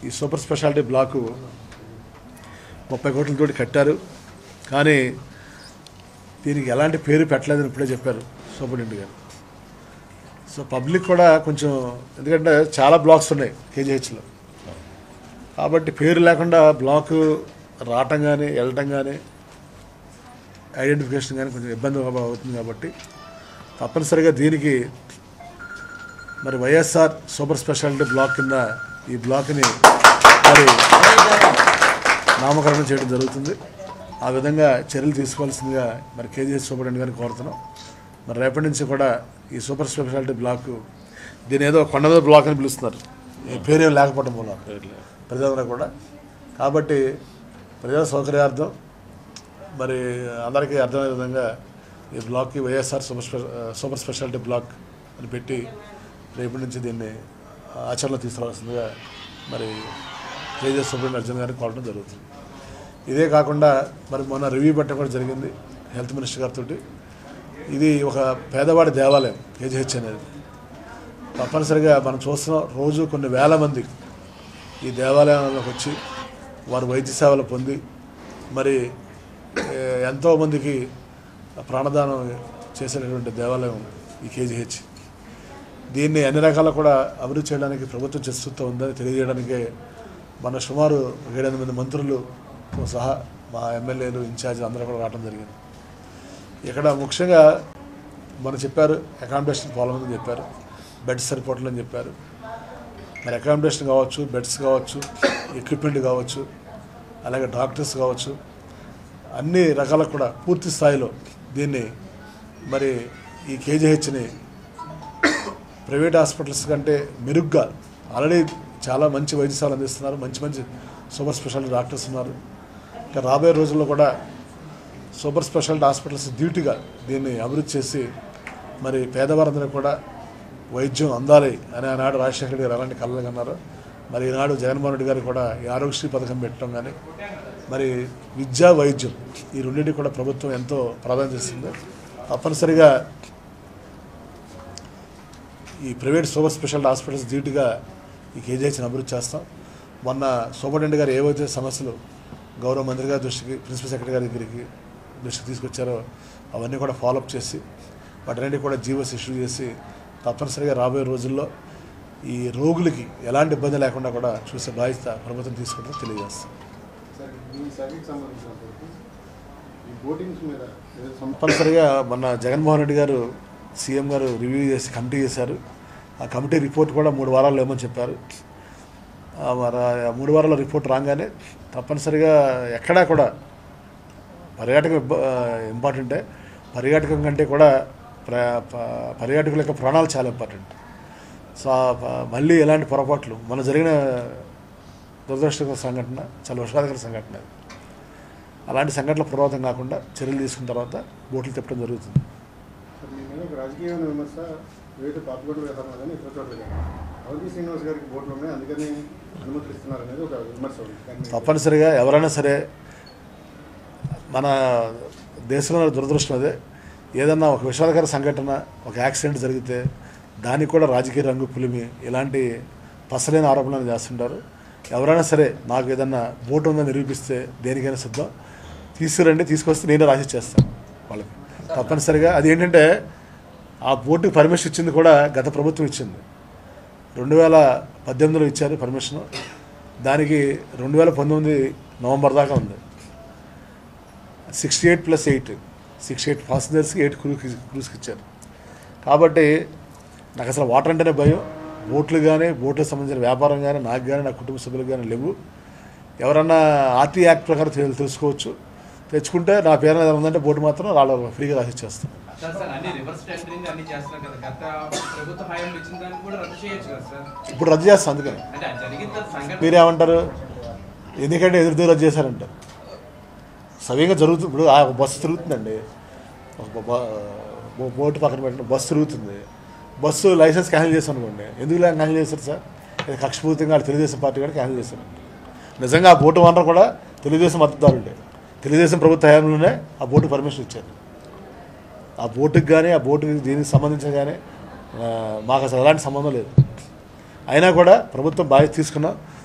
ఈ super speciality block ముప్పై కోట్లతోటి కట్టారు కానీ దీనికి ఎలాంటి పేరు పెట్టలేదని ఇప్పుడే చెప్పారు సూపరింటెండెంట్ గారు సో పబ్లిక్ కూడా కొంచెం ఎందుకంటే చాలా బ్లాక్స్ ఉన్నాయి కేజీహెచ్లో కాబట్టి పేరు లేకుండా బ్లాక్ రావటం కానీ వెళ్ళటం కానీ ఐడెంటిఫికేషన్ కానీ కొంచెం ఇబ్బంది అవుతుంది కాబట్టి తప్పనిసరిగా దీనికి మరి వైఎస్ఆర్ సూపర్ స్పెషాలిటీ బ్లాక్ కింద ఈ బ్లాక్ని మరి నామకరణం చేయడం జరుగుతుంది ఆ విధంగా చర్యలు తీసుకోవాల్సిందిగా మరి కేజీఎస్ సూపరింటెండెంట్ గారిని కోరుతున్నాం మరి రేపటి నుంచి కూడా ఈ సూపర్ స్పెషాలిటీ బ్లాక్ దీని ఏదో కొండ మీద బ్లాక్ అని పిలుస్తున్నారు ఈ పేరేం లేకపోవడం మూలం ప్రజలందరూ కూడా కాబట్టి ప్రజల సౌకర్యార్థం మరి అందరికీ అర్థమయ్యే విధంగా ఈ బ్లాక్కి వైఎస్ఆర్ సూపర్ స్పె సూపర్ స్పెషాలిటీ బ్లాక్ అని పెట్టి రేపటి నుంచి దీన్ని ఆచరణలో తీసుకురావాల్సిందిగా మరి తేజస్ సుబ్రహ్మణ్య అర్జున్ గారిని కోరడం జరుగుతుంది ఇదే కాకుండా మరి మొన్న రివ్యూ పెట్టడం కూడా జరిగింది హెల్త్ మినిస్టర్ గారితో ఇది ఒక పేదవాడి దేవాలయం కేజీహెచ్ అనేది తప్పనిసరిగా మనం చూస్తున్నాం రోజు కొన్ని వేల మంది ఈ దేవాలయంలోకి వచ్చి వారు వైద్య సేవలు పొంది మరి ఏ, ఎంతోమందికి ప్రాణదానం చేసేటటువంటి దేవాలయం ఈ కేజీహెచ్ దీన్ని అన్ని రకాల కూడా అభివృద్ధి చేయడానికి ప్రభుత్వం చేస్తూ ఉందని తెలియజేయడానికే మన సుమారు ఏడెనిమిది మంది మంత్రులు సహా మా ఎమ్మెల్యేలు ఇన్ఛార్జ్ అందరూ కూడా రావడం జరిగింది ఇక్కడ ముఖ్యంగా మనం చెప్పారు అకామిడేషన్ ప్రాబ్లం ఉందని చెప్పారు బెడ్స్ సరిపోవట్లేదని చెప్పారు మరి అకామిడేషన్ కావచ్చు బెడ్స్ కావచ్చు ఎక్విప్మెంట్ కావచ్చు అలాగే డాక్టర్స్ కావచ్చు అన్ని రకాలకు కూడా పూర్తి స్థాయిలో దీన్ని మరి ఈ కేజీహెచ్ని ప్రైవేట్ హాస్పిటల్స్ కంటే మెరుగ్గా ఆల్రెడీ చాలా మంచి వైద్య సేవలు అందిస్తున్నారు మంచి మంచి సూపర్ స్పెషాలిటీ డాక్టర్స్ ఉన్నారు ఇంకా రాబోయే రోజుల్లో కూడా సూపర్ స్పెషాలిటీ హాస్పిటల్స్ డ్యూటీగా దీన్ని అభివృద్ధి చేసి మరి పేదవారందరూ కూడా వైద్యం అందాలి అని ఆనాడు రాజశేఖర రెడ్డి గారు అలాంటి కళలు కన్నారు మరి ఈనాడు జగన్మోహన్ రెడ్డి గారు కూడా ఈ ఆరోగ్యశ్రీ పథకం పెట్టడం కానీ మరి విద్యా వైద్యం ఈ రెండింటికి కూడా ప్రభుత్వం ఎంతో ప్రాధాన్యత ఇస్తుంది తప్పనిసరిగా ఈ ప్రైవేట్ సూపర్ స్పెషాలిటీ హాస్పిటల్స్ డ్యూటీగా ఈ కేజీహెచ్ని అభివృద్ధి చేస్తాం మొన్న సూపరింటెండెంట్ గారు ఏవైతే సమస్యలు గౌరవ మంత్రి గారి దృష్టికి ప్రిన్సిపల్ సెక్రటరీ గారి దగ్గరికి దృష్టికి తీసుకొచ్చారో అవన్నీ కూడా ఫాలోఅప్ చేసి వాటన్నిటి కూడా జీవోస్ ఇష్యూ చేసి తప్పనిసరిగా రాబోయే రోజుల్లో ఈ రోగులకి ఎలాంటి ఇబ్బంది లేకుండా కూడా చూసే బాధ్యత ప్రభుత్వం తీసుకుంటుందో తెలియజేస్తాం సార్ ఈ శాఖకి సంబంధించినప్పటికీ ఈ బోటింగ్స్ మీద ఏదో సం- తప్పనిసరిగా మొన్న జగన్మోహన్ రెడ్డి గారు సీఎం గారు రివ్యూ చేసి కమిటీ చేశారు ఆ కమిటీ రిపోర్ట్ కూడా మూడు వారాల్లో ఏమని చెప్పారు ఆ మరి ఆ మూడు వారాల రిపోర్ట్ రాగానే తప్పనిసరిగా ఎక్కడా కూడా పర్యాటకం ఇబ్బ- ఇంపార్టెంటే పర్యాటకం కంటే కూడా ప్ర ప- పర్యాటకుల యొక్క ప్రాణాలు చాలా ఇంపార్టెంట్ సో ఆ ప- మళ్ళీ ఎలాంటి పొరపాట్లు మన జరిగిన దురదృష్టకర సంఘటన చాలా విషాదకర సంఘటన అది. అలాంటి సంఘటనలు పురోగతం కాకుండా చర్యలు తీసుకున్న తర్వాత బోట్లు తిప్పడం జరుగుతుంది సార్ మీ మీద ఒక రాజకీయమైన విమర్శ వేటు పాపగొట్టు వ్యవహారం కానీ ఇతర చోట్ల కానీ అవధి శ్రీనివాస్ గారికి బోట్లు ఉన్నాయి అందుకని అనుమతులు ఇస్తున్నారు అనేది ఒక విమర్శ ఉంది కానీ తప్పనిసరిగా ఎవరైనా సరే మన దేశంలో దురదృష్టం అదే ఏదన్నా ఒక విషాదకర సంఘటన ఒక యాక్సిడెంట్ జరిగితే దానికి కూడా రాజకీయ రంగు పులిమి ఇలాంటి పసలేని ఆరోపణలు చేస్తుంటారు ఎవరైనా సరే నాకు ఏదన్నా బోటు ఉందని నిరూపిస్తే దేనికైనా సిద్ధం తీసుకురండి తీసుకొస్తే నేనే రాసి చేస్తాను వాళ్ళకి తప్పనిసరిగా అది ఏంటంటే ఆ బోటుకి పర్మిషన్ ఇచ్చింది కూడా గత ప్రభుత్వం ఇచ్చింది రెండు వేల పద్దెనిమిదిలో ఇచ్చారు పర్మిషన్ దానికి రెండు వేల పంతొమ్మిది నవంబర్ దాకా ఉంది sixty eight plus eight sixty eight పాసెంజర్స్కి ఎయిట్ క్రూకి క్రూస్కి ఇచ్చారు కాబట్టి నాకు అసలు వాటర్ అంటేనే భయం బోట్లు కానీ బోట్లకు సంబంధించిన వ్యాపారం కానీ నాకు కానీ నా కుటుంబ సభ్యులకు కానీ లేవు ఎవరన్నా ఆర్టీ యాక్ట్ ప్రకారం తెలు- తెలుసుకోవచ్చు తెచ్చుకుంటే నా పేరు ఏదైనా ఉందంటే బోటు మాత్రం వాళ్ళు ఫ్రీగా రాసిచ్చేస్తాం సార్ సార్ అన్ని రివర్స్ టెండరింగ్ అన్ని చేస్తున్నారు కదా గత ప్రభుత్వ హయాంలో ఇచ్చిన దాన్ని కూడా రద్దు చేయొచ్చు కదా సార్ ఇప్పుడు రద్దు చేస్తాం అందుకని అంటే అది జరిగిన తర్వాత సంఘటన మీరేమంటారు ఎందుకంటే ఎదురు ఎదురు రద్దు చేశారంటారు సవ్యంగా జరుగుతుంది ఇప్పుడు ఆ బస్సు తిరుగుతుందండి ఒక బ- బో- బోటు పక్కన పెట్టిన బస్సు తిరుగుతుంది బస్సు లైసెన్స్ క్యాన్సిల్ చేశాను అనుకోండి ఎందుకు ఇలా క్యాన్సిల్ చేశారు సార్ ఇది కక్షపూరితంగా వాళ్ళు తెలుగుదేశం పార్టీ కూడా క్యాన్సిల్ చేశారు నిజంగా ఆ బోటు ఓనర్ కూడా తెలుగుదేశం మద్దతుదారుడే తెలుగుదేశం ప్రభుత్వ హయాంలోనే ఆ బోటు పర్మిషన్ ఇచ్చారు ఆ బోటుకి కానీ ఆ బోటుకి దీనికి సంబంధించిన కానీ ఆ, మాకు అసలు ఎలాంటి సంబంధం లేదు అయినా కూడా ప్రభుత్వం బాధ్యత తీసుకున్నాం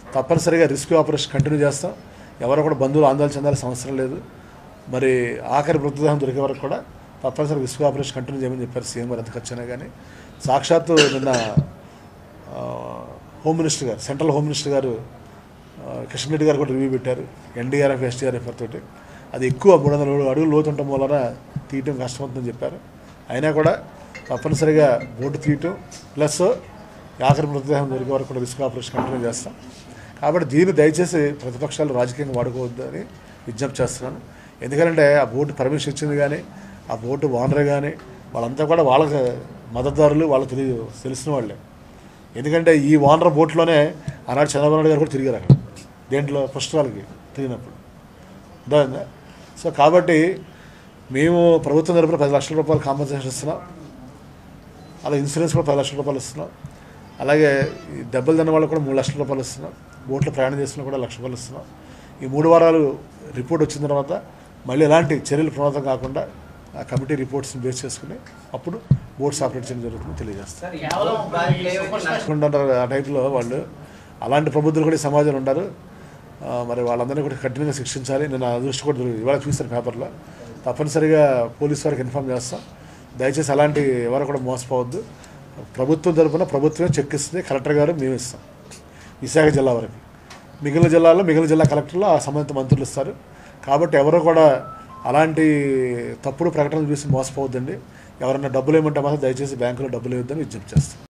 తప్పనిసరిగా రిస్క్ ఆపరేషన్ కంటిన్యూ చేస్తాం ఎవరు కూడా బంధువులు ఆందోళన చెందాల్సిన అవసరం లేదు మరి ఆఖరి మృతదేహం దొరికే వరకు కూడా తప్పనిసరిగా రిస్క్ ఆపరేషన్ కంటిన్యూ చేయమని చెప్పారు సీఎం గారు ఎంత ఖర్చు అయినా కానీ సాక్షాత్తు నిన్న ఆ, హోమ్ మినిస్టర్ గారు సెంట్రల్ హోమ్ మినిస్టర్ గారు ఆ, కిషన్ రెడ్డి గారు కూడా రివ్యూ పెట్టారు ఎన్డీఆర్ఎఫ్ ఎస్డీఆర్ఎఫ్ తోటి అది ఎక్కువ మూడు వందల అడుగులు లోతు ఉండటం వలన తీయటం కష్టమవుతుందని చెప్పారు అయినా కూడా తప్పనిసరిగా బోటు తీయటం ప్లస్ ఆఖరి మృతదేహం దొరికే వరకు కూడా రిస్క్ ఆపరేషన్ కంటిన్యూ చేస్తాం కాబట్టి దీన్ని దయచేసి ప్రతిపక్షాలు రాజకీయంగా వాడుకోవద్దని విజ్ఞప్తి చేస్తున్నాను ఎందుకంటే ఆ బోటు పర్మిషన్ ఇచ్చింది కానీ ఆ బోటు ఓనర్ కానీ వాళ్ళంతా కూడా వాళ్ళకి మద్దతుదారులు వాళ్ళకి తెలియ తెలిసిన వాళ్ళే ఎందుకంటే ఈ ఓనర్ బోట్లోనే ఆనాడు చంద్రబాబు నాయుడు గారు కూడా తిరిగారు అక్కడ దేంట్లో పుస్తకాలకి తిరిగినప్పుడు అర్థమైందా సో కాబట్టి మేము ప్రభుత్వం తరపున పది లక్షల రూపాయలు కాంపన్సేషన్ ఇస్తున్నాం అలా ఇన్సూరెన్స్ కూడా పది లక్షల రూపాయలు ఇస్తున్నాం అలాగే ఈ దెబ్బలు తిన్న వాళ్ళకి కూడా మూడు లక్షల రూపాయలు ఇస్తున్నాం బోట్లో ప్రయాణం చేసిన కూడా లక్ష రూపాయలు ఇస్తున్నాం ఈ మూడు వారాలు రిపోర్ట్ వచ్చిన తర్వాత మళ్ళీ ఎలాంటి చర్యలు ప్రమాదం కాకుండా ఆ కమిటీ రిపోర్ట్స్ని బేస్ చేసుకుని అప్పుడు బోట్స్ ఆపరేట్ చేయడం జరుగుతుందని తెలియజేస్తాం సార్ కేవలం ఈ ఈ సూపర్ సూపర్ ఉంటారు ఆ టైప్లో వాళ్ళు అలాంటి ప్రబుద్ధులు కూడా ఈ సమాజంలో ఉంటారు ఆ, మరి వాళ్ళందరినీ కూడా కఠినంగా శిక్షించాలి నేను ఆ దృష్టి కూడా దొరికి- ఇవాళ చూస్తాను పేపర్లో తప్పనిసరిగా పోలీసు వారికి ఇన్ఫామ్ చేస్తాం దయచేసి అలాంటి ఎవరు కూడా మోసపోవద్దు ప్రభుత్వం తరపున ప్రభుత్వమే చెక్ ఇస్తుంది కలెక్టర్ గారు మేము ఇస్తాం విశాఖ జిల్లా వరకు మిగిలిన జిల్లాల్లో మిగిలిన జిల్లా కలెక్టర్లు ఆ సంబంధిత మంత్రులు ఇస్తారు కాబట్టి ఎవరు కూడా అలాంటి తప్పుడు ప్రకటనలు చూసి మోసపోవద్దండి ఎవరైనా డబ్బులు ఏమంటే మాత్రం దయచేసి బ్యాంకులో డబ్బులు ఇవ్వద్దని విజ్ఞప్తి చేస్తాం